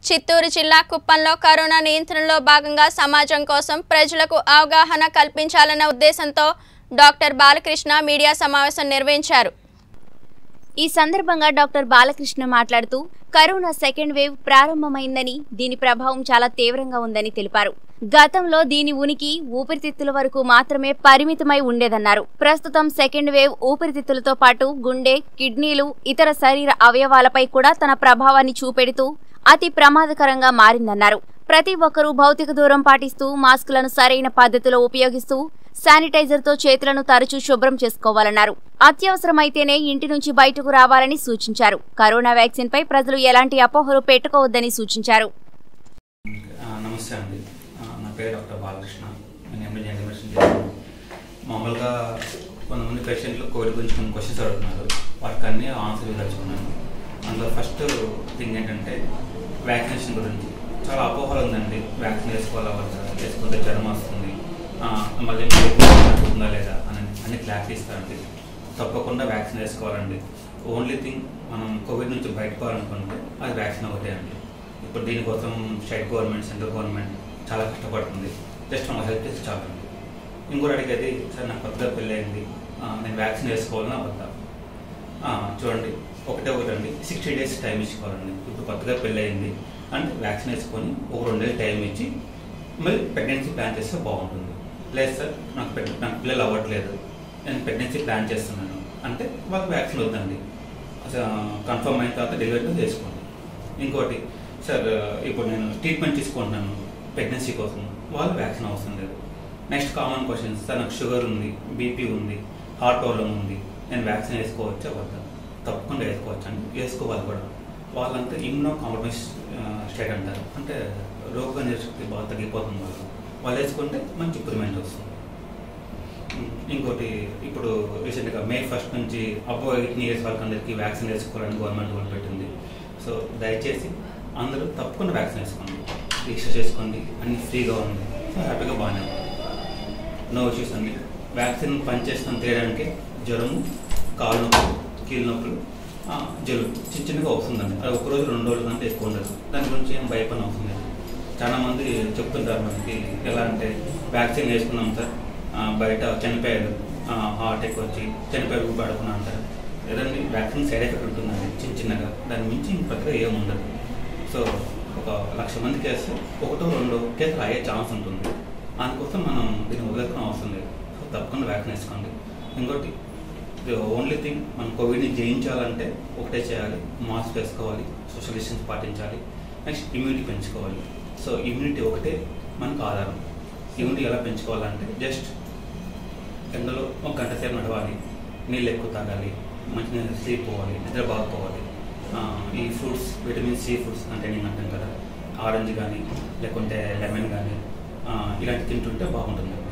చిత్తూరు జిల్లా కుప్పంలో కరోనా నియంత్రణలో భాగంగా సమాజం కోసం ప్రజలకు అవగాహన కల్పించాలన్న ఉద్దేశంతో డాక్టర్ బాలకృష్ణ మీడియా సమావేశం నిర్వహించారు ఈ సందర్భంగా డాక్టర్ బాలకృష్ణ మాట్లాడుతూ కరోనా సెకండ్ వేవ్ ప్రారంభమైందని దీని ప్రభావం చాలా తీవ్రంగా ఉందని తెలిపారు గతంలో దీని ఉనికి ఊపిరితిత్తుల వరకు మాత్రమే పరిమితమై ఉండేదన్నారు ప్రస్తుతం సెకండ్ వేవ్ ఊపిరితిత్తులతో పాటు గుండె కిడ్నీలు ఇతర శరీర అవయవాలపై కూడా తన ప్రభావాన్ని చూపెడుతూ అతి ప్రమాదకరంగా మారిందన్నారు ప్రతి ఒక్కరూ భౌతిక దూరం పాటిస్తూ మాస్కులను సరైన పద్ధతిలో ఉపయోగిస్తూ శానిటైజర్తో చేతులను తరచూ శుభ్రం చేసుకోవాలన్నారు అత్యవసరమైతేనే ఇంటి నుంచి బయటకు రావాలని సూచించారు కరోనా వ్యాక్సిన్ పై ప్రజలు ఎలాంటి అపోహలు పెట్టుకోవద్దని సూచించారు ఆ, నమస్తే అండి ఆ, నా పేరు డాక్టర్ బాలకృష్ణ నేను ఎండి జనరల్ మెడిసిన్ చేస్తాను మామూలుగా కొంతమంది పేషెంట్లు కోవిడ్ గురించి కొన్ని క్వశ్చన్స్ అడుగుతున్నారు వాటికి అన్ని ఆన్సర్ ఇవ్వదలుచుకున్నాను అందులో ఫస్ట్ థింగ్ ఏంటంటే వ్యాక్సినేషన్ గురించి చాలా అపోహలు ఉందండి వ్యాక్సిన్ వేసుకోవాలా వద్దా వేసుకుంటే జ్వరం వస్తుంది ఆ, మళ్ళీ ఉందా లేదా అని అన్ని క్లారిటీ ఇస్తారండి తప్పకుండా వ్యాక్సిన్ వేసుకోవాలండి ఓన్లీ థింగ్ మనం కోవిడ్ నుంచి బయటపోవాలనుకుంటే అది వ్యాక్సిన్ ఒకటే అండి ఇప్పుడు దీనికోసం స్టేట్ గవర్నమెంట్ సెంట్రల్ గవర్నమెంట్ చాలా కష్టపడుతుంది జస్ట్ మన హెల్ప్ చేసి చాలండి ఇంకోటి అడిగేది సార్ నాకు కొత్తగా పెళ్ళి అయింది ఆ, నేను వ్యాక్సిన్ వేసుకోవాలని వద్దా ఆ, చూడండి ఒకటే ఒకటండి సిక్స్టీ డేస్ టైం ఇచ్చుకోవాలండి ఇప్పుడు కొత్తగా పెళ్ళి అయింది అంటే వ్యాక్సిన్ వేసుకొని ఒక రెండేళ్ళు టైం ఇచ్చి మళ్ళీ ప్రెగ్నెన్సీ ప్లాన్ చేస్తే బాగుంటుంది లేదు సార్ నాకు పెద్ద నాకు పిల్లలు అవ్వట్లేదు నేను ప్రెగ్నెన్సీ ప్లాన్ చేస్తున్నాను అంటే వాళ్ళకి వ్యాక్సిన్ వద్దండి కన్ఫర్మ్ అయిన తర్వాత డెలివరీ చేసుకోండి ఇంకోటి సార్ ఇప్పుడు నేను ట్రీట్మెంట్ తీసుకుంటున్నాను ప్రెగ్నెన్సీ కోసం వాళ్ళు వ్యాక్సిన్ అవసరం లేదు నెక్స్ట్ కామన్ క్వశ్చన్స్ సార్ నాకు షుగర్ ఉంది బీపీ ఉంది హార్ట్ ప్రాబ్లం ఉంది నేను వ్యాక్సిన్ వేసుకోవచ్చా వద్దా తప్పకుండా వేసుకోవచ్చు అండి వేసుకోవాలి కూడా వాళ్ళంతా ఇమ్యూనో కాంప్రమైజ్ స్టేట్ అంటారు అంటే రోగ నిరశక్తి బాగా తగ్గిపోతుంది వాళ్ళు వాళ్ళు వేసుకుంటే మంచి ఇంప్రూవ్మెంట్ వస్తుంది ఉమ్, ఇంకోటి ఇప్పుడు రీసెంట్గా మే ఫస్ట్ నుంచి అబ్బో ఎయిటీన్ ఇయర్స్ వాళ్ళకందరికీ వ్యాక్సిన్ వేసుకోవాలని గవర్నమెంట్ రూల్ పెట్టింది సో దయచేసి అందరూ తప్పకుండా వ్యాక్సిన్ వేసుకోండి రిజిస్టర్ చేసుకోండి అన్ని ఫ్రీగా ఉంది సో హ్యాపీగా బాగానే ఉంది నో ఇష్యూస్ అండి వ్యాక్సిన్ పనిచేస్తున్న తెలియడానికి జ్వరము కాలు నొప్పులు కీళ్ళ నొప్పులు ఆ, జలుబు చిన్న చిన్నగా వస్తుందండి అది ఒక రోజు రెండు రోజుల కంటే ఎక్కువ ఉండదు దాని గురించి ఏం భయపడిన అవసరం లేదు చాలా మంది చెప్తుంటారు మనకి ఎలా అంటే వ్యాక్సిన్ వేసుకున్నాం సార్ ఆ, బయట చనిపోయారు హార్ట్ అటాక్ వచ్చి చనిపోయారు పడుకున్నా అంటారు ఏదండి వ్యాక్సిన్ సైడ్ ఎఫెక్ట్ ఉంటుందండి చిన్న చిన్నగా దాని మించి ఇంక పెద్దగా ఏమి ఉండదు సో ఒక లక్ష మందికి వేస్తే ఒకటో రెండో కేసులు అయ్యే ఛాన్స్ ఉంటుంది అందుకోసం మనం దీన్ని వదిలేసుకునే అవసరం లేదు సో తప్పకుండా వ్యాక్సిన్ వేసుకోండి ఇంకోటి ఓన్లీ థింగ్ మనం కోవిడ్ని జయించాలంటే ఒకటే చేయాలి మాస్క్ వేసుకోవాలి సోషల్ డిస్టెన్స్ పాటించాలి నెక్స్ట్ ఇమ్యూనిటీ పెంచుకోవాలి సో ఇమ్యూనిటీ ఒకటే మనకు ఆధారం ఇమ్యూనిటీ ఎలా పెంచుకోవాలంటే జస్ట్ ఎండలో ఒక గంట సేపు నడవాలి నీళ్ళు ఎక్కువ తాగాలి మంచి స్లీప్ పోవాలి నిద్ర బాగా పోవాలి ఆ, ఈ fruits vitamin C fruits containing అంటాం కదా ఆరెంజ్ కానీ లేకుంటే లెమన్ కానీ ఇలాంటి తింటుంటే బాగుంటుంది